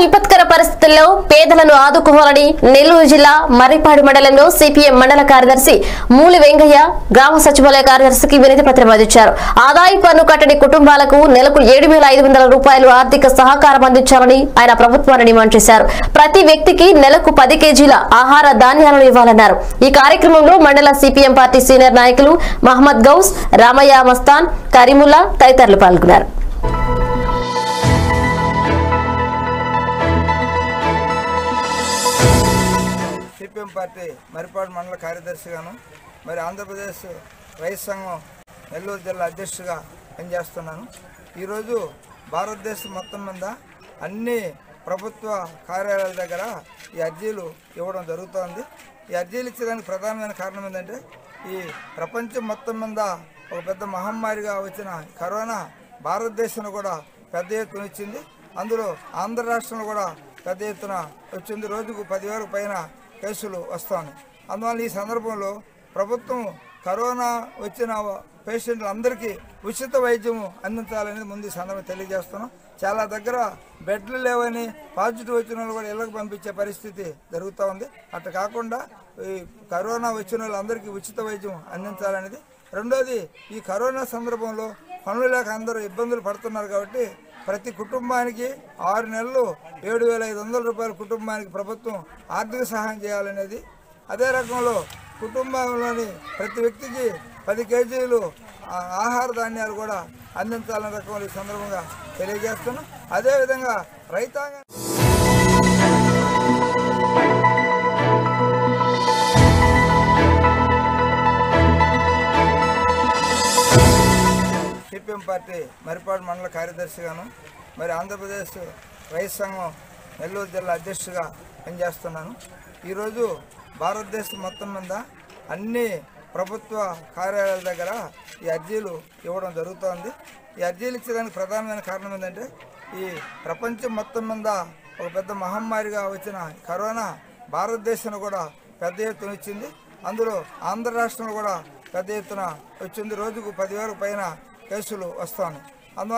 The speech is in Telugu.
విపత్కర పరిస్థితుల్లో పేదలను ఆదుకోవాలని నెల్లూరు జిల్లా మర్రిపాడు మండలంలో సిపిఎం మండల కార్యదర్శి మూలి వెంగయ్య గ్రామ సచివాలయ కార్యదర్శికి వినతి పత్రం అందించారు ఆదాయ పన్ను కట్టని కుటుంబాలకు నెలకు ఏడు వేల ఐదు వందల రూపాయలు ఆర్థిక సహకారం అందించాలని ఆయన ప్రభుత్వాన్ని డిమాండ్ చేశారు ప్రతి వ్యక్తికి నెలకు పది కేజీల ఆహార ధాన్యాలను ఇవ్వాలన్నారు ఈ కార్యక్రమంలో మండల సిపిఎం పార్టీ సీనియర్ నాయకులు మహమ్మద్ గౌస్ రామయ్య మస్తాన్ కరీముల్లా తదితరులు పాల్గొన్నారు సిపిఎం పార్టీ మరిపాడు మండల కార్యదర్శిగాను మరి ఆంధ్రప్రదేశ్ రైతు సంఘం నెల్లూరు జిల్లా అధ్యక్షుడిగా పనిచేస్తున్నాను ఈరోజు భారతదేశం మొత్తం మీద అన్ని ప్రభుత్వ కార్యాలయాల దగ్గర ఈ అర్జీలు ఇవ్వడం జరుగుతోంది ఈ అర్జీలు ఇచ్చడానికి ప్రధానమైన కారణం ఏంటంటే ఈ ప్రపంచం మొత్తం మీద ఒక పెద్ద మహమ్మారిగా వచ్చిన కరోనా భారతదేశంలో కూడా పెద్ద ఎత్తున వచ్చింది అందులో ఆంధ్ర రాష్ట్రంలో కూడా పెద్ద ఎత్తున వచ్చింది రోజుకు పదివేలకు పైన కేసులు వస్తాయి అందువల్ల ఈ సందర్భంలో ప్రభుత్వం కరోనా వచ్చిన పేషెంట్లందరికీ ఉచిత వైద్యం అందించాలనేది ముందు ఈ సందర్భంగా తెలియజేస్తున్నాం చాలా దగ్గర బెడ్లు లేవని పాజిటివ్ వచ్చిన వాళ్ళు కూడా ఇళ్ళకి పంపించే పరిస్థితి జరుగుతూ ఉంది అట్లా కాకుండా ఈ కరోనా వచ్చిన వాళ్ళందరికీ ఉచిత వైద్యం అందించాలనేది రెండోది ఈ కరోనా సందర్భంలో పనులు లేక అందరూ ఇబ్బందులు పడుతున్నారు కాబట్టి ప్రతి కుటుంబానికి ఆరు నెలలు ఏడు వేల ఐదు వందల రూపాయల కుటుంబానికి ప్రభుత్వం ఆర్థిక సహాయం చేయాలనేది అదే రకంలో కుటుంబంలోని ప్రతి వ్యక్తికి పది కేజీలు ఆ, ఆహార ధాన్యాలు కూడా అందించాలనే రకంలో ఈ సందర్భంగా తెలియజేస్తున్నాం అదేవిధంగా రైతాంగం సిపిఎం పార్టీ మరిపాడు మండల కార్యదర్శిగాను మరి ఆంధ్రప్రదేశ్ రైతు సంఘం నెల్లూరు జిల్లా అధ్యక్షుడిగా పనిచేస్తున్నాను ఈరోజు భారతదేశం మొత్తం మీద అన్ని ప్రభుత్వ కార్యాలయాల దగ్గర ఈ అర్జీలు ఇవ్వడం జరుగుతోంది ఈ అర్జీలు ఇచ్చడానికి ప్రధానమైన కారణం ఏంటంటే ఈ ప్రపంచం మొత్తం మీద ఒక పెద్ద మహమ్మారిగా వచ్చిన కరోనా భారతదేశంలో కూడా పెద్ద ఎత్తున వచ్చింది అందులో ఆంధ్ర రాష్ట్రంలో కూడా పెద్ద ఎత్తున వచ్చింది రోజుకు పదివేలకు పైన కేసులు వస్తాయి